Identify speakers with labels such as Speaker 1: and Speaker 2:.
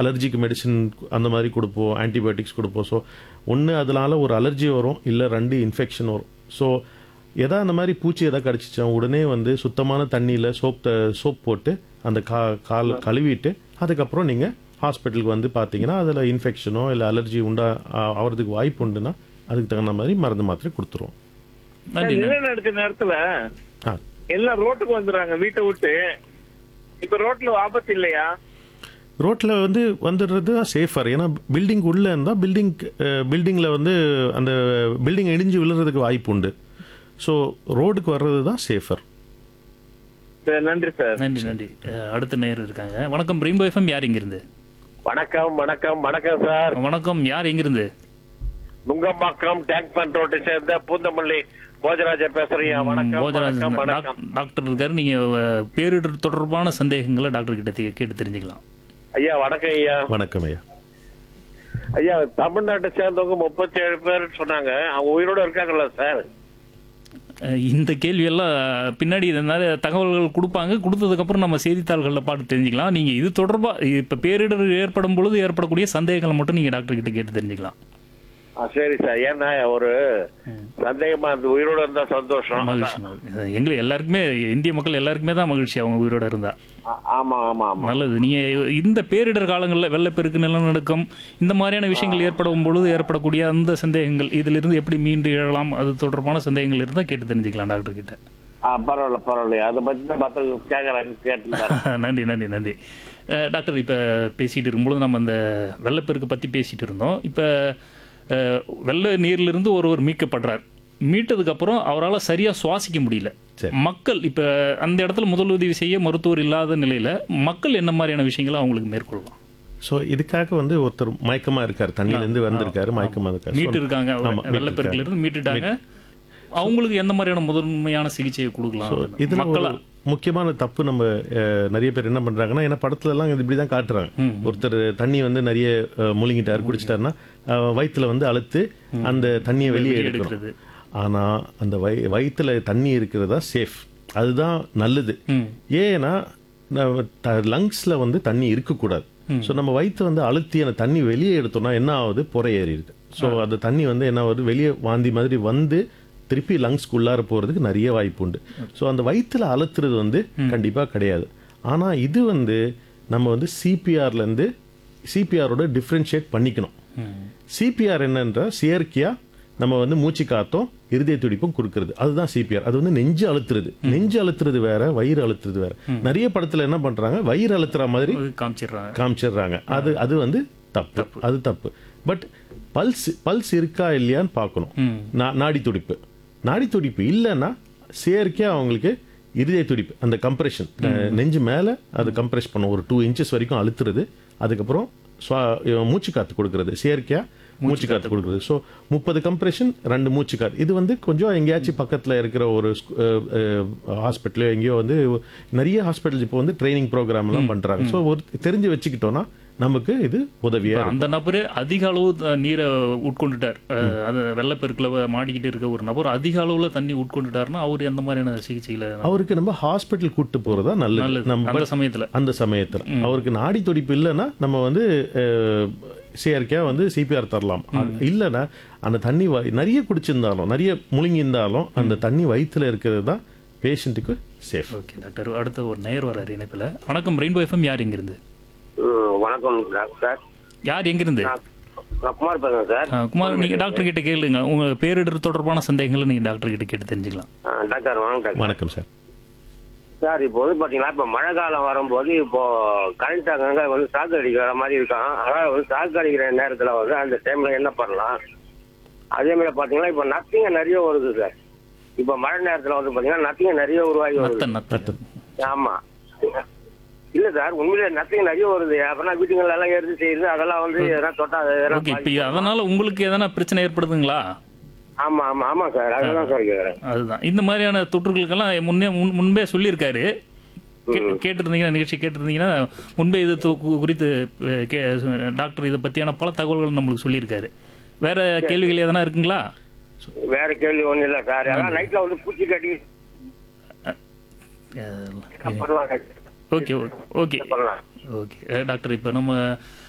Speaker 1: அலர்ஜிக்கு medicine அந்த மாதிரி கொடுப்போம் ஆன்டிபயோட்டிக்ஸ் கொடுப்போம் ஸோ ஒன்று அதனால ஒரு அலர்ஜி வரும் இல்லை ரெண்டு இன்ஃபெக்ஷன் வரும் ஸோ எதா அந்த மாதிரி பூச்சி எதாவது கடிச்சிச்சா உடனே வந்து சுத்தமான தண்ணியில் சோப் சோப் போட்டு அந்த கா கால் கழுவிட்டு அதுக்கப்புறம் நீங்கள் ஹாஸ்பிட்டலுக்கு வந்து பார்த்தீங்கன்னா அதில் இன்ஃபெக்ஷனோ இல்லை அலர்ஜி உண்டா ஆ- ஆவறதுக்கு வாய்ப்பு உண்டுன்னா அதுக்கு தகுந்த மாதிரி மருந்து மாத்திரை கொடுத்துருவோம்
Speaker 2: நன்றி நன்றி.
Speaker 3: நில நடுக்க நேரத்துல
Speaker 1: ஆ
Speaker 3: எல்லாம் ரோட்டுக்கு வந்துடுறாங்க வீட்டை விட்டு இப்ப ரோட்ல ஆபத்து இல்லையா
Speaker 1: ரோட்டில் வந்து வந்துடுறது தான் சேஃபர் ஏன்னா பில்டிங் உள்ளே இருந்தால் பில்டிங் பில்டிங்கில் வந்து அந்த பில்டிங் இடிஞ்சு விழுறதுக்கு வாய்ப்பு உண்டு ஸோ ரோடுக்கு வர்றது தான் சேஃபர்
Speaker 3: சரி, நன்றி சார்
Speaker 2: நன்றி நன்றி அஹ், அடுத்த நேர் இருக்காங்க வணக்கம் ரெயின்போ எஃப்எம் யார் எங்கிருந்து
Speaker 4: வணக்கம் வணக்கம் வணக்கம் சார்
Speaker 2: வணக்கம் யார் எங்கிருந்து
Speaker 4: நுங்கம்பாக்கம் டேங்க் பண்ட் ரோட்டை சேர்ந்த பூந்தமல்லி போஜராஜா பேசுறீங்க வணக்கம்
Speaker 2: போஜராஜ்
Speaker 4: வணக்கம் வணக்கம்
Speaker 2: டாக்- டாக்டர் இருக்காரு நீங்க அஹ், பேரிடர் தொடர்பான சந்தேகங்களை டாக்டர் கிட்ட தே- கேட்டு தெரிஞ்சுக்கலாம்
Speaker 4: ஐயா வணக்கம் ஐயா
Speaker 1: வணக்கம் ஐயா
Speaker 4: ஐயா தமிழ்நாட்டை சேர்ந்தவங்க முப்பத்தி ஏழு பேர் சொன்னாங்க அவங்க உயிரோட இருக்காங்கல்ல சார்
Speaker 2: அஹ், இந்த கேள்வியெல்லாம் பின்னாடி இதனால தகவல்கள் கொடுப்பாங்க கொடுத்ததுக்கப்புறம் நம்ம செய்தித்தாள்களில் பார்த்து தெரிஞ்சுக்கலாம் நீங்கள் இது தொடர்பாக இப்போ பேரிடர் ஏற்படும் பொழுது ஏற்படக்கூடிய சந்தேகங்களை மட்டும் நீங்கள் டாக்டர் கிட்ட கேட்டு தெரிஞ்சுக்கலாம்
Speaker 4: ஆ, சரி சார் ஏன்னா ஒரு சந்தேகமா அந்த உயிரோட இருந்தா சந்தோஷம்
Speaker 2: மகிழ்ச்சி மகிழ்ச்சி. எங்களுக்கு எல்லாருக்குமே இந்திய மக்கள் எல்லாருக்குமே தான் மகிழ்ச்சி அவங்க உயிரோட இருந்தா
Speaker 4: ஆ- ஆமா ஆமா ஆமா
Speaker 2: நல்லது நீங்க இந்த பேரிடர் காலங்களில் வெள்ளப்பெருக்கு நிலநடுக்கம் இந்த மாதிரியான விஷயங்கள் ஏற்படும் பொழுது ஏற்படக்கூடிய அந்த சந்தேகங்கள் இதிலிருந்து எப்படி மீண்டு எழலாம் அது தொடர்பான சந்தேகங்கள் இருந்தால் கேட்டு தெரிஞ்சுக்கலாம் டாக்டர் கிட்ட
Speaker 4: ஆ, பரவாயில்ல பரவாயில்ல அதை பத்தி தான் மத்த கேட்கறாங்க கேட்டு
Speaker 2: நன்றி நன்றி நன்றி அஹ், டாக்டர் இப்போ பேசிட்டு இருக்கும்பொழுது நம்ம அந்த வெள்ளப்பெருக்கு பற்றி பேசிட்டு இருந்தோம் இப்போ வெள்ள நீர்லேருந்து ஒருவர் மீட்கப்படுறார் மீட்டதுக்கப்புறம் அவரால் சரியாக சுவாசிக்க முடியல
Speaker 1: சரி.
Speaker 2: மக்கள் இப்போ அந்த இடத்துல முதலுதவி செய்ய மருத்துவர் இல்லாத நிலையில் மக்கள் என்ன மாதிரியான விஷயங்களை அவங்களுக்கு மேற்கொள்ளலாம்
Speaker 1: ஸோ இதுக்காக வந்து ஒருத்தர் மயக்கமாக இருக்கார் தண்ணியிலேருந்து வந்திருக்காரு மயக்கமாக இருக்கார்
Speaker 2: மீட்டு
Speaker 1: So,
Speaker 2: இருக்காங்க
Speaker 1: ஆமா,
Speaker 2: வெள்ளப்பெருக்குல இருந்து மீட்டுட்டாங்க அவங்களுக்கு எந்த மாதிரியான முதன்மையான சிகிச்சையை கொடுக்கலாம்
Speaker 1: இதுல ஒரு
Speaker 2: மக்களா
Speaker 1: முக்கியமான தப்பு நம்ம அஹ், நிறைய பேர் என்ன பண்றாங்கன்னா ஏன்னா படத்துல எல்லாம் இப்படி தான் காட்டுறாங்க ஒருத்தர் தண்ணி வந்து நிறைய அஹ், முழுங்கிட்டாரு குடிச்சிட்டாருன்னா அஹ், வயித்துல வந்து அழுத்து அந்த தண்ணியை வெளியே
Speaker 2: வெளியே
Speaker 1: எடுக்கணும்
Speaker 2: எடுக்கிறது.
Speaker 1: ஆனா அந்த வய வயித்துல தண்ணி இருக்கிறதா சேஃப் அதுதான் நல்லது
Speaker 2: ம்.
Speaker 1: ஏன்னா லங்ஸ்ல வந்து தண்ணி இருக்கக்கூடாது ஸோ நம்ம வயிற்று வந்து அழுத்தி அந்த தண்ணி வெளியே எடுத்தோம்னா என்ன ஆகுது புறை ஏறிடுது ஸோ அந்த தண்ணி வந்து என்ன ஆகுது வெளியே வாந்தி மாதிரி வந்து திருப்பி லங்ஸ்க்கு உள்ளார போறதுக்கு நிறைய வாய்ப்பு உண்டு ஸோ அந்த வயிற்றுல அழுத்துறது வந்து கண்டிப்பா கிடையாது ஆனா இது வந்து நம்ம வந்து சிபிஆர்ல இருந்து சிபிஆரோட டிஃப்ரென்ஷியேட் பண்ணிக்கணும் சிபிஆர் என்னன்ற செயற்கையா நம்ம வந்து மூச்சு காத்தும் இருதய துடிப்பும் கொடுக்கறது அதுதான் சிபிஆர் அது வந்து நெஞ்சு அழுத்துறது நெஞ்சு அழுத்துறது வேற வயிறு அழுத்துறது வேற நிறைய படத்துல என்ன பண்றாங்க வயிறு அழுத்துற மாதிரி
Speaker 2: அது காமிச்சிடுறாங்க
Speaker 1: காமிச்சிடுறாங்க அது அது வந்து தப்பு அது தப்பு பட் பல்ஸ் பல்ஸ் இருக்கா இல்லையான்னு பார்க்கணும் நா- நாடி துடிப்பு நாடி துடிப்பு இல்லைன்னா செயற்கையா அவங்களுக்கு இருதய துடிப்பு அந்த கம்ப்ரெஷன் நெஞ்சு மேல அது கம்ப்ரெஸ் பண்ணும் ஒரு டூ இன்ச்சஸ் வரைக்கும் அழுத்துறது அதுக்கப்புறம் சுவா- மூச்சு காத்து கொடுக்கறது செயற்கையா மூச்சு காத்து கொடுக்குறது ஸோ முப்பது கம்ப்ரெஷன் ரெண்டு மூச்சு காத்து இது வந்து கொஞ்சம் எங்கேயாச்சும் பக்கத்தில் இருக்கிற ஒரு ஹாஸ்பிட்டலோ எங்கேயோ வந்து நிறைய ஹாஸ்பிட்டல்ஸ் இப்போ வந்து ட்ரைனிங் ப்ரோக்ராம்லாம் பண்ணுறாங்க ஸோ ஒரு தெரிஞ்சு வச்சுக்கிட்டோம்னா நமக்கு இது உதவியா இருக்கும்
Speaker 2: அந்த நபரு அதிக அளவு த- நீரை உட்கொண்டுட்டார் அஹ், அது வெள்ளப்பெருக்குல மாட்டிக்கிட்டு இருக்க ஒரு நபர் அதிக அளவுல தண்ணி உட்கொண்டுட்டாருன்னா அவர் எந்த மாதிரியான சிகிச்சையில
Speaker 1: அவருக்கு நம்ம ஹாஸ்பிட்டல் கூட்டு போறதா நல்லது
Speaker 2: நல்லது
Speaker 1: நம்ம
Speaker 2: அந்த சமயத்துல
Speaker 1: அந்த சமயத்துல அவருக்கு நாடி துடிப்பு இல்லைன்னா நம்ம வந்து அஹ், செயற்கையா வந்து சிபிஆர் தரலாம் அது இல்லைன்னா அந்த தண்ணி வ- நிறைய குடிச்சிருந்தாலும் நிறைய முழுங்கியிருந்தாலும் அந்த தண்ணி வயித்துல இருக்கிறது தான் பேஷண்ட்டுக்கு சேஃப்
Speaker 2: ஓகே டாக்டர் அடுத்த ஒரு நேர் வராரு இணைப்புல வணக்கம் ரெயின்போ எஃப்எம் யார் எங்கிருந்து
Speaker 4: வணக்கம் டாக்டர்
Speaker 2: யார் எங்கிருந்து
Speaker 4: நான் குமார் பேசுறேன் சார்
Speaker 2: அஹ், குமார் நீங்க டாக்டர் கிட்ட கேளுங்க உங்க பேரிடர் தொடர்பான சந்தேகங்களை நீங்க டாக்டர் கிட்ட கேட்டு தெரிஞ்சுக்கலாம்
Speaker 4: ஆ, டாக்டர் வணக்கம் டாக்டர்
Speaker 1: வணக்கம் சார்
Speaker 4: சார் இப்போ வந்து பாத்தீங்கன்னா இப்போ மழை காலம் வரும்போது இப்போ கரண்ட் அங்கங்க வந்து சாக்கு அடிக்கிற மாதிரி இருக்கான் அதாவது வந்து சாக்கு அடிக்கிற நேரத்துல வந்து அந்த டைம்ல என்ன பண்ணலாம் அதே மாதிரி பாத்தீங்கன்னா இப்போ நத்திங்க நிறைய வருது சார் இப்போ மழை நேரத்துல வந்து பாத்தீங்கன்னா நத்திங்க நிறைய உருவாகி வருது
Speaker 2: நத்த நத்த
Speaker 4: ஆமா இல்ல சார் உண்மையிலே நத்திங்க நிறைய வருது அப்புறம் வீட்டுகள் எல்லாம் எடுத்து செய்யுது அதெல்லாம் வந்து எதனா தொட்டா அது எதனா
Speaker 2: ஓகே இப்போ
Speaker 4: பாதிக்கும்.
Speaker 2: அதனால உங்களுக்கு எதனா பிரச்சனை ஏற்படுதுங்களா
Speaker 4: ஆமா ஆமா ஆமா சார் அதுதான் சார் கேக்குறேன்
Speaker 2: அதுதான் இந்த மாதிரியான தொற்றுகளுக்கெல்லாம் முன்னே முன்- முன்பே சொல்லியிருக்காரு கே- கேட்டிருந்தீங்கன்னா நிகழ்ச்சி கேட்டிருந்தீங்கன்னா முன்பே இது து- கு- குறித்து அஹ், கே- டாக்டர் இதை பற்றியான பல தகவல்கள் நம்மளுக்கு சொல்லியிருக்காரு வேற கேள்விகள் எதனா இருக்குங்களா
Speaker 4: வேற கேள்வி ஒண்ணும் இல்ல சார் அதான் நைட்ல வந்து பூச்சி கட்டி
Speaker 2: அஹ்,
Speaker 4: பண்ணலாம்
Speaker 2: ஓகே ஓகே ஓகே
Speaker 4: பண்ணலாம்
Speaker 2: ஓகே அஹ், டாக்டர் இப்போ நம்ம